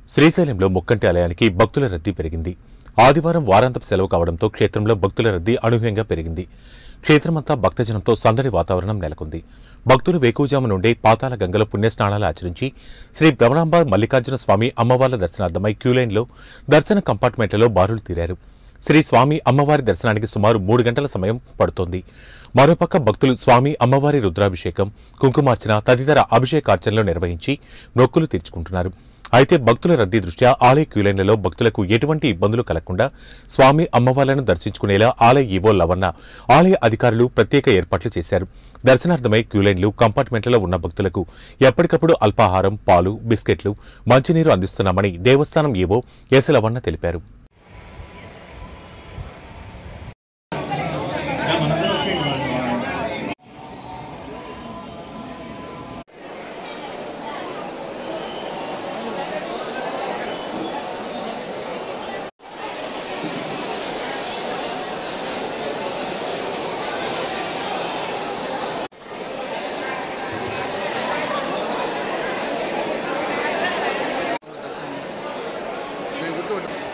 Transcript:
శ్రీశైలంలో ముక్కంటి ఆలయానికి భక్తుల రద్దీ పెరిగింది ఆదివారం వారాంతపు సెలవు కావడంతో క్షేత్రంలో భక్తుల రద్దీ అనూహ్యంగా పెరిగింది క్షేత్రమంతా భక్తజనంతో సందడి వాతావరణం నెలకొంది భక్తులు వేకువజాము నుండే పాతాల గంగలో పుణ్యస్నానాలు ఆచరించి శ్రీ భ్రమరాంబ మల్లికార్జున స్వామి అమ్మవార్ల దర్శనార్థమై క్యూలైన్లో దర్శన కంపార్ట్మెంట్లలో బారులు తీరారు శ్రీ స్వామి అమ్మవారి దర్శనానికి సుమారు మూడు గంటల సమయం పడుతోంది మరోపక్క భక్తులు స్వామి అమ్మవారి రుద్రాభిషేకం కుంకుమార్చన తదితర అభిషేకార్చనలు నిర్వహించి మొక్కులు తీర్చుకుంటున్నారు అయితే భక్తుల రద్దీ దృష్ట్యా ఆలయ క్యూలైన్లలో భక్తులకు ఎటువంటి ఇబ్బందులు కలగకుండా స్వామి అమ్మవార్లను దర్శించుకునేలా ఆలయ ఈవో లవన్న ఆలయ అధికారులు ప్రత్యేక ఏర్పాట్లు చేశారు దర్శనార్థమై క్యూలైన్లు కంపార్ట్మెంట్లలో ఉన్న భక్తులకు ఎప్పటికప్పుడు అల్పాహారం పాలు బిస్కెట్లు మంచినీరు అందిస్తున్నామని దేవస్థానం ఈవో ఎస్ లవన్న తెలిపారు మేము గుర్తుపెట్టు